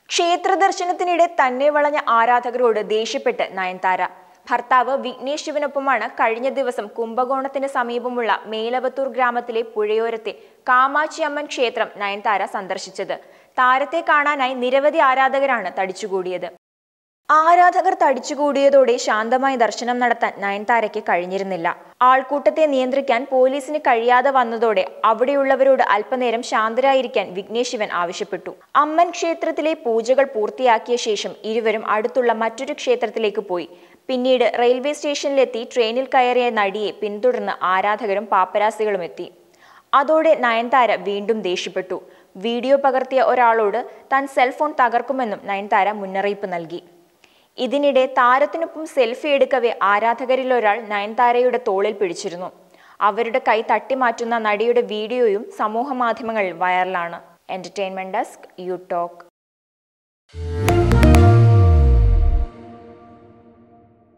ക്ഷേത്ര ദർശനത്തിനിടെ തന്നെ വളഞ്ഞ ആരാധകരോട് ദേഷ്യപ്പെട്ട് നയൻതാര ഭർത്താവ് വിഘ്നേഷ് ശിവനൊപ്പമാണ് കഴിഞ്ഞ ദിവസം കുംഭകോണത്തിന് സമീപമുള്ള മേലവത്തൂർ ഗ്രാമത്തിലെ പുഴയോരത്തെ കാമാക്ഷി അമ്മൻ ക്ഷേത്രം നയൻതാര സന്ദർശിച്ചത് താരത്തെ കാണാനായി നിരവധി ആരാധകരാണ് തടിച്ചുകൂടിയത് ആരാധകർ തടിച്ചുകൂടിയതോടെ ശാന്തമായി ദർശനം നടത്താൻ നയൻതാരയ്ക്ക് കഴിഞ്ഞിരുന്നില്ല ആൾക്കൂട്ടത്തെ നിയന്ത്രിക്കാൻ പോലീസിന് കഴിയാതെ വന്നതോടെ അവിടെയുള്ളവരോട് അല്പനേരം ശാന്തരായിരിക്കാൻ വിഘ്നേഷ് ശിവൻ ആവശ്യപ്പെട്ടു അമ്മൻ ക്ഷേത്രത്തിലെ പൂജകൾ പൂർത്തിയാക്കിയ ശേഷം ഇരുവരും അടുത്തുള്ള മറ്റൊരു ക്ഷേത്രത്തിലേക്ക് പോയി പിന്നീട് റെയിൽവേ സ്റ്റേഷനിലെത്തി ട്രെയിനിൽ കയറിയ നടിയെ പിന്തുടർന്ന് ആരാധകരും പാപ്പരാസികളും എത്തി അതോടെ നയൻതാര വീണ്ടും ദേഷ്യപ്പെട്ടു വീഡിയോ പകർത്തിയ ഒരാളോട് താൻ സെൽഫോൺ തകർക്കുമെന്നും നയൻതാര മുന്നറിയിപ്പ് നൽകി ഇതിനിടെ താരത്തിനൊപ്പം സെൽഫി എടുക്കവേ ആരാധകരിൽ ഒരാൾ നയൻതാരയുടെ തോളിൽ പിടിച്ചിരുന്നു അവരുടെ കൈ തട്ടിമാറ്റുന്ന നടിയുടെ വീഡിയോയും സമൂഹ മാധ്യമങ്ങളിൽ വൈറലാണ് എന്റർടൈൻമെന്റ് ഡെസ്ക് യു ടോക്ക്